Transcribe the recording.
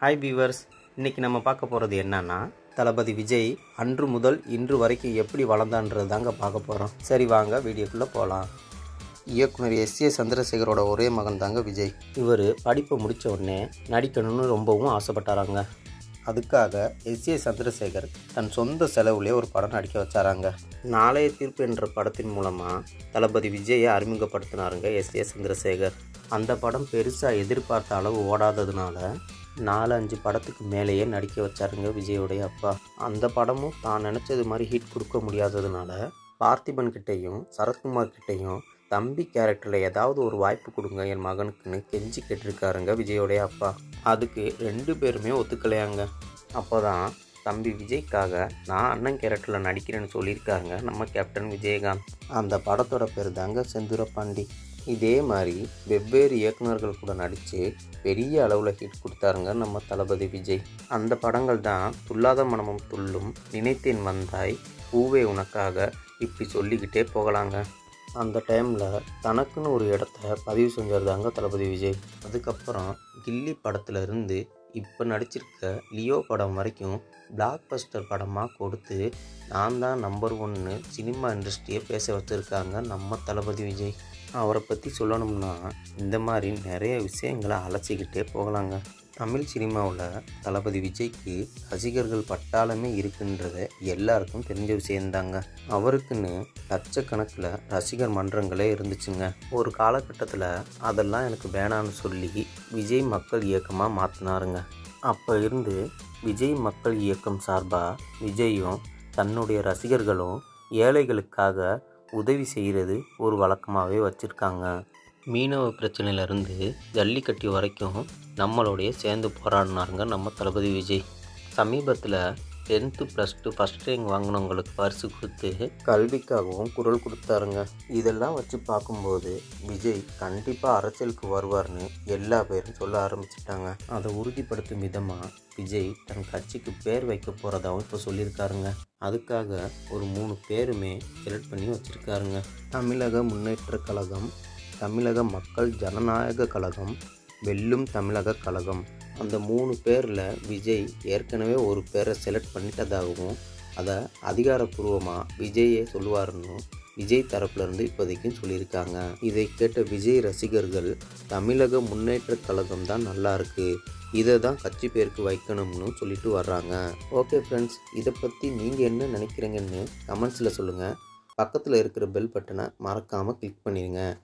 hi beavers இன்னைக்கு நம்ம பார்க்க போகிறது என்னன்னா தளபதி விஜய் அன்று முதல் இன்று வரைக்கும் எப்படி வளர்ந்தான்றது தாங்க பார்க்க போகிறோம் சரி வாங்க வீடியோக்குள்ளே போகலாம் இயக்குனர் எஸ் ஏ சந்திரசேகரோட ஒரே மகன் தாங்க விஜய் இவர் படிப்பை முடித்த உடனே நடிக்கணும்னு ரொம்பவும் ஆசைப்பட்டாராங்க அதுக்காக எஸ் ஏ சந்திரசேகர் தன் சொந்த செலவுலேயே ஒரு படம் நடிக்க வச்சாராங்க நாளைய தீர்ப்பு என்ற படத்தின் மூலமாக தளபதி விஜயை அறிமுகப்படுத்தினாருங்க எஸ் ஏ சந்திரசேகர் அந்த படம் பெருசாக எதிர்பார்த்த அளவு ஓடாததுனால நாலு அஞ்சு படத்துக்கு மேலேயே நடிக்க வச்சாருங்க விஜயோடைய அப்பா அந்த படமும் தான் நினச்சது மாதிரி ஹிட் கொடுக்க முடியாததுனால பார்த்திபன் கிட்டேயும் சரத்குமார் கிட்டேயும் தம்பி கேரக்டரில் ஏதாவது ஒரு வாய்ப்பு கொடுங்க என் மகனுக்குன்னு கெஞ்சி கேட்டிருக்காருங்க விஜயோடைய அப்பா அதுக்கு ரெண்டு பேருமே ஒத்துக்கலையாங்க அப்போ தான் தம்பி விஜய்க்காக நான் அண்ணன் கேரக்டரில் நடிக்கிறேன்னு சொல்லியிருக்காருங்க நம்ம கேப்டன் விஜயகாந்த் அந்த படத்தோட பேர் தாங்க செந்துரப்பாண்டி இதே மாதிரி வெவ்வேறு இயக்குனர்கள் கூட நடித்து பெரிய அளவில் ஹிட் கொடுத்தாருங்க நம்ம தளபதி விஜய் அந்த படங்கள் தான் துல்லாத மனமும் துள்ளும் நினைத்தேன் வந்தாய் பூவே உனக்காக இப்படி சொல்லிக்கிட்டே போகலாங்க அந்த டைமில் தனக்குன்னு ஒரு இடத்த பதிவு செஞ்சிருந்தாங்க தளபதி விஜய் அதுக்கப்புறம் கில்லி படத்துல இருந்து இப்போ நடிச்சிருக்க லியோ படம் வரைக்கும் பிளாக் பஸ்டர் படமாக கொடுத்து நான் தான் நம்பர் ஒன்று சினிமா இண்டஸ்ட்ரியை பேச வச்சுருக்காங்க நம்ம தளபதி விஜய் அவரை பற்றி சொல்லணும்னா இந்த மாதிரி நிறைய விஷயங்களை அலசிக்கிட்டே போகலாங்க தமிழ் சினிமாவில் தளபதி விஜய்க்கு ரசிகர்கள் பட்டாளமே இருக்குன்றத எல்லாருக்கும் தெரிஞ்ச விஷயந்தாங்க அவருக்குன்னு லட்சக்கணக்கில் ரசிகர் மன்றங்களே இருந்துச்சுங்க ஒரு காலகட்டத்தில் அதெல்லாம் எனக்கு வேணான்னு சொல்லி விஜய் மக்கள் இயக்கமாக மாற்றினாருங்க அப்போ இருந்து விஜய் மக்கள் இயக்கம் சார்பாக விஜயும் தன்னுடைய ரசிகர்களும் ஏழைகளுக்காக உதவி செய்கிறது ஒரு வழக்கமாகவே வச்சுருக்காங்க மீனவ பிரச்சனையிலேருந்து ஜல்லிக்கட்டு வரைக்கும் நம்மளோடைய சேர்ந்து போராடினாருங்க நம்ம தளபதி விஜய் சமீபத்தில் tenth plus two first rank வாங்கினவங்களுக்கு பரிசு கொடுத்து கல்விக்காகவும் குரல் கொடுத்தாருங்க இதெல்லாம் வச்சு பார்க்கும்போது விஜய் கண்டிப்பாக அரசியலுக்கு வருவார்னு எல்லா பேரும் சொல்ல ஆரம்பிச்சிட்டாங்க அதை உறுதிப்படுத்தும் விதமாக விஜய் தன் கட்சிக்கு பேர் வைக்க போகிறதாவும் இப்போ சொல்லியிருக்காருங்க அதுக்காக ஒரு மூணு பேருமே செலக்ட் பண்ணி வச்சுருக்காருங்க தமிழக முன்னேற்ற கழகம் தமிழக மக்கள் ஜனநாயக கழகம் வெல்லும் தமிழக கழகம் அந்த மூணு பேரில் விஜய் ஏற்கனவே ஒரு பேரை செலக்ட் பண்ணிட்டதாகவும் அதை அதிகாரப்பூர்வமாக விஜயே சொல்லுவாருன்னு விஜய் தரப்புலேருந்து இப்போதைக்கும் சொல்லியிருக்காங்க இதை கேட்ட விஜய் ரசிகர்கள் தமிழக முன்னேற்ற கழகம் தான் நல்லா இருக்கு இதை தான் கட்சி பேருக்கு வைக்கணும்னு சொல்லிட்டு வர்றாங்க ஓகே ஃப்ரெண்ட்ஸ் இதை பற்றி நீங்கள் என்ன நினைக்கிறீங்கன்னு கமெண்ட்ஸில் சொல்லுங்கள் பக்கத்தில் இருக்கிற பெல் பட்டனை மறக்காமல் கிளிக் பண்ணிடுங்க